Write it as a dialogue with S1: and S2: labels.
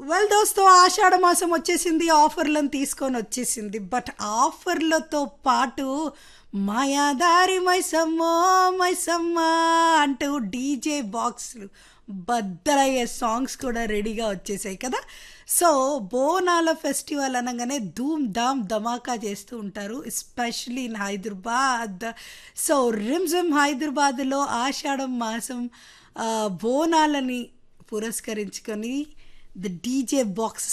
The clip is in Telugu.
S1: వెల్ దోస్తో ఆషాఢ మాసం వచ్చేసింది ఆఫర్లను తీసుకొని వచ్చేసింది బట్ ఆఫర్లతో పాటు మాయాదారి మైసమ్మో మైసమ్మ అంటూ డీజే బాక్స్లు బద్దలయ్యే సాంగ్స్ కూడా రెడీగా వచ్చేసాయి కదా సో బోనాల ఫెస్టివల్ అనగానే ధూమ్ ధామ్ ధమాకా చేస్తూ ఉంటారు especially in Hyderabad so Rimjhim హైదరాబాద్లో ఆషాఢం మాసం ఆ, బోనాలని పురస్కరించుకొని ద డీజే బాక్స్